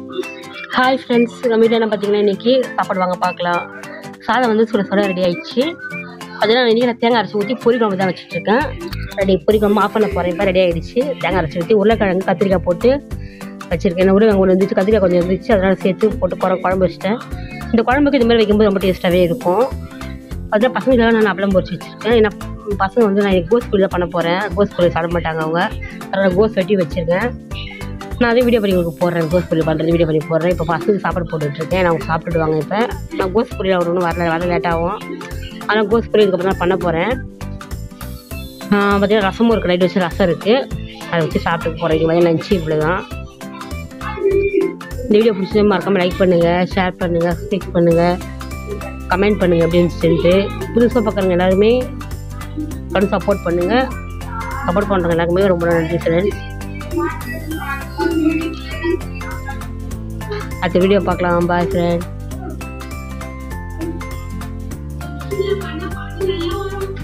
hi friends நம்ம வீட்டில் என்ன பார்த்தீங்கன்னா இன்றைக்கி சாப்பாடு வாங்க பார்க்கலாம் சாதம் வந்து சுட சுட ரெடி ஆயிடுச்சு அதனால் இன்றைக்கி நான் தேங்காய் அரைச்சி ஊற்றி பொரி குழம்பு தான் வச்சுட்ருக்கேன் ரெடி பொரி குழம்பு ஆஃப் பண்ண போகிறேன் இப்போ ரெடி ஆகிடுச்சு தேங்காய் அரைச்சி ஊற்றி உருளைக்கிழங்கு கத்திரிக்காய் போட்டு வச்சுருக்கேன் உருளைக்கிழங்கு ஒன்று இருந்துச்சு கத்திரிக்காய் கொஞ்சம் இருந்துச்சு அதனால் சேர்த்து போட்டு குழம்பு குழம்பு வச்சிட்டேன் இந்த குழம்புக்கு இந்த மாதிரி வைக்கும்போது ரொம்ப டேஸ்ட்டாகவே இருக்கும் அதில் பசங்களுக்காக நான் அப்பளம் பொரிச்சு வச்சுருக்கேன் ஏன்னா பசங்க வந்து நான் கோஸ் பொரி தான் பண்ண போகிறேன் கோஸ் பொரி சாப்பிட மாட்டாங்க அவங்க அதனால் கோஸ் வெட்டி வச்சுருக்கேன் நான் அதே வீடியோ பண்ணி உங்களுக்கு போடுறேன் கோஸ் பொரி பண்ணுறது வீடியோ பண்ணி போடுறேன் இப்போ பசங்களுக்கு சாப்பாடு போட்டுட்ருக்கேன் நான் அவங்க சாப்பிட்டுடுவாங்க இப்போ நான் கோஸ் பொரி அவர் ஒன்றும் வரல வர லேட் ஆகும் ஆனால் கோஸ் பொரி இதுக்கப்புறம் தான் பண்ண போகிறேன் பார்த்தீங்கன்னா ரசமும் இருக்குது நைட் வச்சு ரசம் இருக்குது அதை வச்சு சாப்பிட்டு போகிறேன் இங்கே மதியம் லஞ்சு இவ்வளோ தான் இந்த வீடியோ பிடிச்சது மறக்காமல் லைக் பண்ணுங்கள் ஷேர் பண்ணுங்கள் சப்ஸ்கிரைப் பண்ணுங்கள் கமெண்ட் பண்ணுங்கள் அப்படின்னு சொல்லிட்டு புதுசாக பார்க்குறவங்க எல்லாருமே கடும் சப்போர்ட் பண்ணுங்கள் சப்போர்ட் பண்ணுறவங்க எல்லாருக்குமே ரொம்ப நன்றி ஃப்ரெண்ட்ஸ் அடுத்த வீடியோ பார்க்கலாம் பாய் ஃப்ரெண்ட்